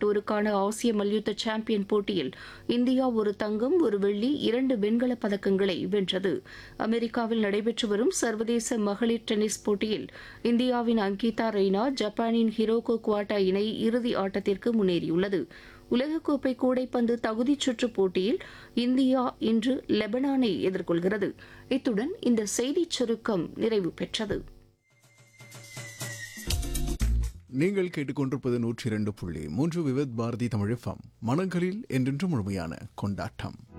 வயதுக்குட்பட்டோருக்கான ஆசிய மல்யுத்த சாம்பியன் போட்டியில் இந்தியா ஒரு தங்கம் ஒரு வெள்ளி இரண்டு வெண்கலப் பதக்கங்களை வென்றது அமெரிக்காவில் நடைபெற்று வரும் சர்வதேச மகளிர் டென்னிஸ் போட்டியில் இந்தியாவின் அங்கிதா ரெய்னா ஜப்பானின் ஹிரோகோ குவாட்டா இணை இறுதி ஆட்டத்திற்கு முன்னேறியுள்ளது உலகக்கோப்பை கூடைப்பந்து தகுதிச் சுற்றுப் போட்டியில் இந்தியா இன்று லெபனானை எதிர்கொள்கிறது இத்துடன் இந்த செய்திச் சுருக்கம் நிறைவு பெற்றது நீங்கள் கேட்டுக்கொண்டிருப்பது நூற்றி இரண்டு புள்ளி மூன்று விவித் பாரதி தமிழ் FM. மனங்களில் என்றென்றும் முழுமையான கொண்டாட்டம்